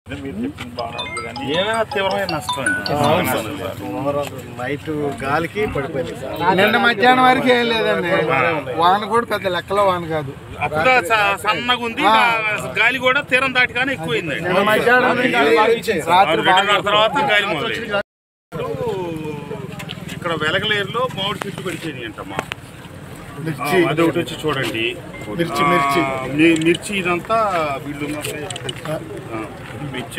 మీరు చెప్పింది బాగానే ఉంది కానీ ఏమైనా తీవ్రమైన నష్టం నైట్ గాలికి పడిపోయింది సార్ నిన్న మధ్యాహ్నం వరకు ఏం లేదండి వాన కూడా పెద్ద లెక్కలో వాన కాదు అప్పుడు స- సన్నగా ఉంది గా- గాలి కూడా తీరం దాటిగానే ఎక్కువైంది నిన్న మధ్యాహ్నం నుంచి రాత్రి రెండున్నర తర్వాత గాలి మొదలైంది ఇక్కడ వెలగలేరులో మామిడి చెట్టు పడిపోయినాయి అంటమ్మా మిర్చి ఆ, అదొకటి వచ్చి చూడండి మిర్చి, మిర్చి. ఆ, మి- మిర్చి ఇదంతా వీళ్ళు ఆ, మిర్చి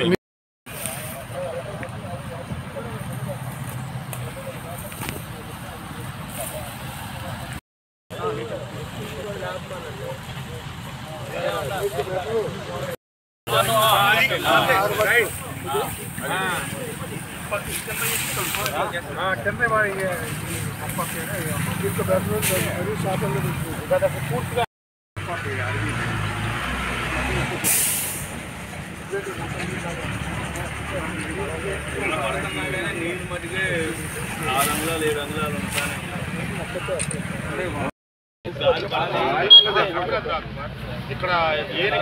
ఇక్కడ ఏరి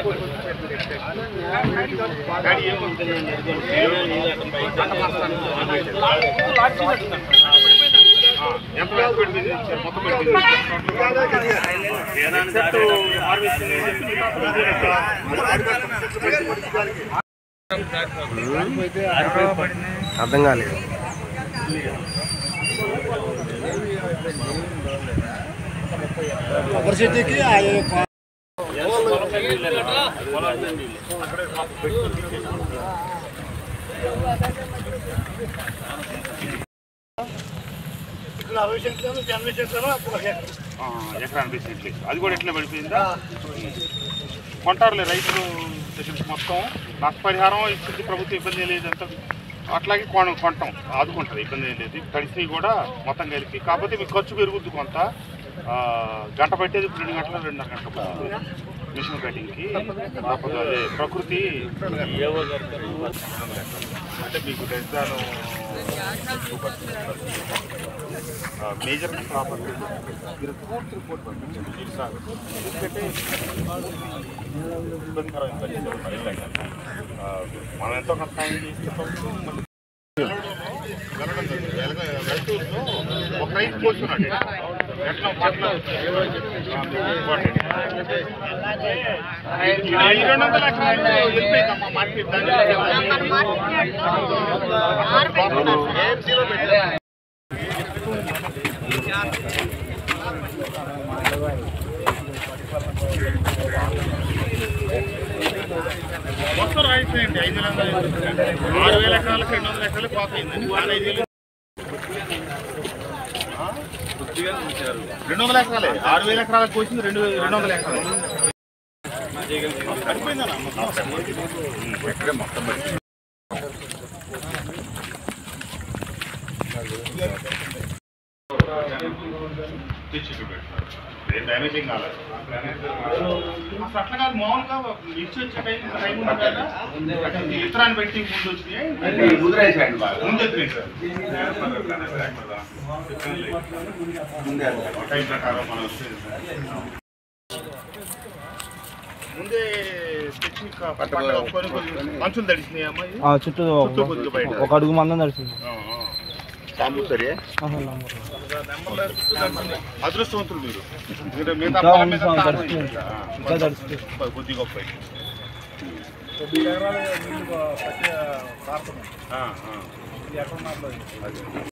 గాడి ఏమవుతుంది ఎంత వరకు పడిపోయింది మొత్తం అర్థం కాలేదు కొబ్బరి చెట్టుకి ఎకరానికి సెంట్లు అది కూడా ఎట్లా పడిపోయిందా కొంటారులే రైతులు దగ్గరికి మొత్తం నష్టపరిహారం ఇచ్చింది ప్రభుత్వం ఇబ్బంది లేదు అంత అట్లాగే కొన కొంటాం ఆదుకుంటుంది ఇబ్బంది ఏం లేదు తడిసి కూడా మొత్తం కలిపి కాకపోతే మీకు ఖర్చు పెరుగుద్ది కొంత ఆ, గంట పట్టేది ఇప్పుడు రెండు గంటలు రెండున్నర గంటలు పడుతుంది మిషన్ కటింగ్కి తప్పదు అదే ప్రకృతి అంటే మీకు డెజాను మేజర్ ప్రాపర్టీ మీరు పూర్తి రిపోర్ట్ పంపించండి మీరు సార్ ఎందుకంటే ఇబ్బందికరమైన పరిస్థితులు ఉన్నాయి ఇలాగ. ఆ, మనం ఎంతో కొంత సాయం చేస్తే ప్రభుత్వం మళ్ళీ వెళ్ళడం జరిగింది. వెలగ- వెలుతురులో ఒక రైతు పోస్తున్నాడు ఎట్లా పట్ల ఇంపార్టెంట్. ఈ రెండు వందల ఎకరాలు వెళ్ళిపోయిందమ్మా మార్కెట్ ఏఎంసీలో పెట్టారు మొత్తం రాయిపోయింది ఐదు వందల ఆరు వేల ఎకరాలకు రెండు వందల ఎకరాలు పోతాయిందండి కానీ ఐదు వేలు ఆ? రెండు వందల ఎకరాలే ఆరు వేల ఎకరాలకు వచ్చింది రెండు రెండు వందల ఎకరాలు పడిపోయిందన్న మొత్తం ఎక్కడే మొత్తం పడిపోయింది తెచ్చి చూపెట్టారు ఏం డ్యామేజింగ్ కాలేదు అసలు అట్లా కాదు మామూలుగా ఇచ్చి వచ్చే టైం టైం ఉంది కదా అంటే ఇతరాన్ని పెట్టి ముందు వచ్చినాయి ముద్రేసాడు బాగా ముందు ఎత్తినాయి సార్ టైం ప్రకారం మనం వచ్చేది సార్. ముందే టెక్నిక్ పట్టణ కొన్ని కొన్ని మంచులు తడిసినాయి అమ్మాయి ఆ, చుట్టూ చుట్టూ కొద్దిగా బయట ఒక అడుగు మందం నడిచింది ఆ, ఆ. అదృష్టవంతులు మీరు ఎందుకంటే మిగతా ఇంకా పొలం ఉంది మీద సార్, తాను తడిచిపోయింది. ఇంకా, ఇంకా తడిచిపోయింది. కొద్ది గొప్ప ఆ, ఆ.